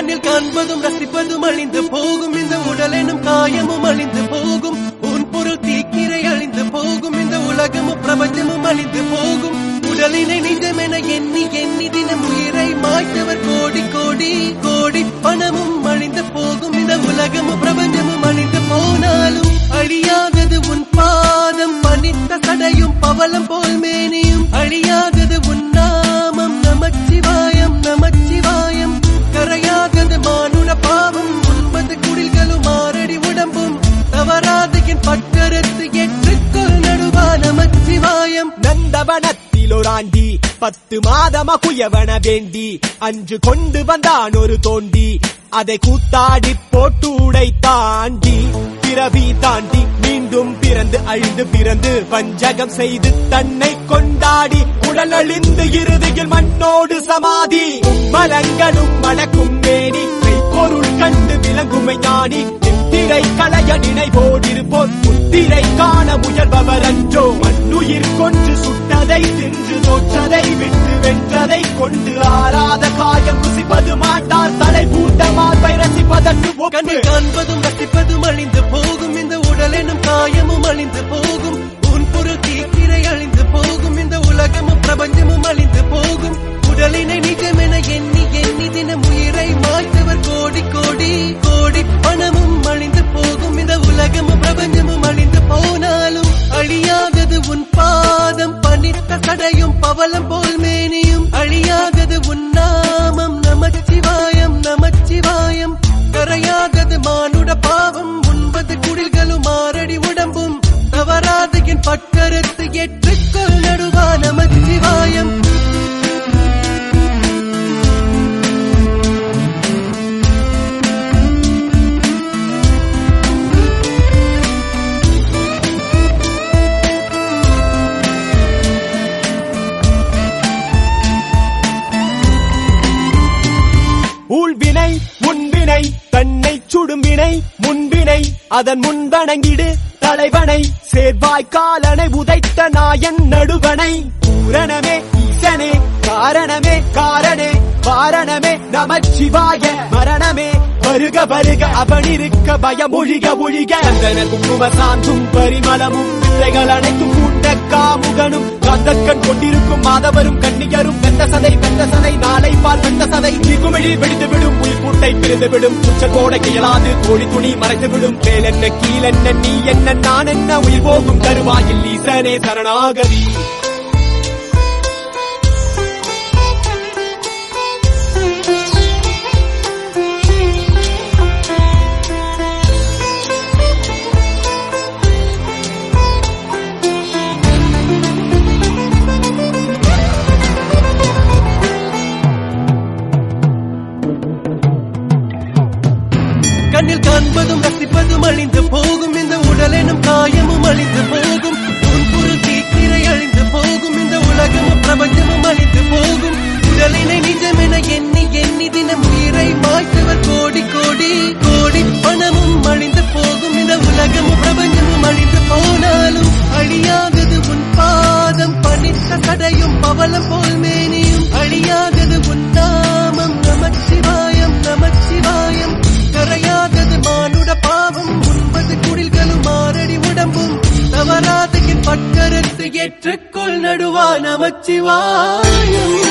கண்ணில் காண்பதும் ரசிப்பதும் அழிந்து போகும் இந்த உடல் எனும் காயமும் அழிந்து போகும் உன் பொருள் தீக்கிரை அழிந்து போகும் இந்த உலகமும் பிரபஞ்சமும் அழிந்து போகும் உடலினை நிஜமென எண்ணி எண்ணி தினம் உயிரை மாய்த்தவர் கோடி கோடி கோடி பணமும் அழிந்து போகும் இந்த உலகமும் பிரபஞ்சமும் அழிந்து போனாலும் அழியாதது உன் பாதம் பனித்த சடையும் பவளம் போல் மேனியும் அழியாதது உன் நாமம் நமச்சிவாயம் நமச்சிவாயம் கரையாதது மானுட பாவம் உண்பது குடில்களும் ஆறடி உடம்பும் தவறாத என் பக்கரத்து எட்டுக்கொள் நடுவா நமச்சிவாயம் நந்தவனத்தில் ஒரு ஆண்டி பத்து மாதமா குயவன வேண்டி அன்று கொண்டு வந்தான் ஒரு தோண்டி அதை கூத்தாடி போட்டூடை தாண்டி பிறவி தாண்டி மீண்டும் பிறந்து அழிந்து பிறந்து வஞ்சகம் செய்து தன்னை கொண்டாடி உடல் அழிந்து இறுதியில் மண்ணோடு சமாதி மலங்களும் மணக்கும் மேனி பொருள் கண்டு விளங்குமை ஞானி திரை களைய நினைவோடிருப்போர் முத்திரை காண முயல்பவர் அன்றோ மண்ணுயிர் கொன்று சுட்டதை தின்று தோற்றதை விட்டு வென்றதை கொண்டு ஆறாத காயம் ருசிப்பது மாட்டார் தலை பூண்ட மார்பை ரசிப்பதற்கு ஒப்பு கண்ணில் காண்பதும் ரசிப்பதும் அழிந்து போகும் இந்த உடல் எனும் காயமும் அழிந்து போகும் உன் பொருள் தீக்கிரை அழிந்து போகும் இந்த உலகமும் பிரபஞ்சமும் அழிந்து போகும் உடலினை நிஜமென எண்ணி எண்ணி தினம் உயிரை மாய்த்தவர் கோடி கோடி கோடி பணமும் அழிந்து போகும் இந்த உலகமும் பிரபஞ்சமும் அழிந்து போனாலும் அழியாதது உன் பாதம் பனித்த சடையும் பவளம் போல் மேனியும் அழியாதது உன் நாமம் நமச்சிவாயம் நமச்சிவாயம் கரையாதது மானுட பாவம் உண்பது குடில்களும் ஆறடி உடம்பும் தவறாத என் பட்கரத்து எட்டுக்கொள் நடுவா நமச்சிவாயம் ஊழ்வினை உன்வினை தன்னை சுடும் வினை முன்வினை அதன் முன்வணங்கிடு தலைவனை சேர்வாய் காலனை உதைத்த நாயன் நடுவனை பூரணமே ஈசனே காரணமே காரணே வாரணமே நமச்சிவாய மரணமே வருக வருக அவனிருக்க பயம் ஒழிக ஒழிக அந்தன குங்கும சாந்தும் பரிமளமும் வித்தைகள் அனைத்தும் கூட்ட காமுகனும் காந்தக்கண் கொண்டிருக்கும் மாதவரும் கன்னியரும் வெந்த சதை வெந்த சதை நாளை பால் வெந்த சதை குமிழி வெடித்து விடும் உயிர் பூட்டை பிரிந்து விடும் உச்ச கோடை இயலாது கோழி துணி மறைத்து விடும் மேல் என்ன கீழ் என்ன நீ என்ன நான் என்ன உயிர் போகும் தருவாயில் ஈசனே சரணாகதி கண்ணில் காண்பதும் ரசிப்பதும் அழிந்து போகும் இந்த உடல் எனும் காயமும் அழிந்து போகும் உன் பொருள் தீக்கிரை அழிந்து போகும் இந்த உலகமும் பிரபஞ்சமும் அழிந்து போகும் உடலினை நிஜமென எண்ணி எண்ணி தினம் உயிரை மாய்த்தவர் கோடி கோடி கோடி பணமும் அழிந்து போகும் இந்த உலகமும் பிரபஞ்சமும் அழிந்து போனாலும் அழியாதது உன் பாதம் பனித்த சடையும் பவளம் போல் மேனியும் அழியாதது உன் நாமம் நமச்சிவாயம் நமச்சிவாயம் கரையாதது மானுட பாவம் உண்பது குடில்களும் ஆறடி உடம்பும் தவறாத என் பட்கரத்து ஏற்றுக்கொள் நடுவா நமச்சிவாயம்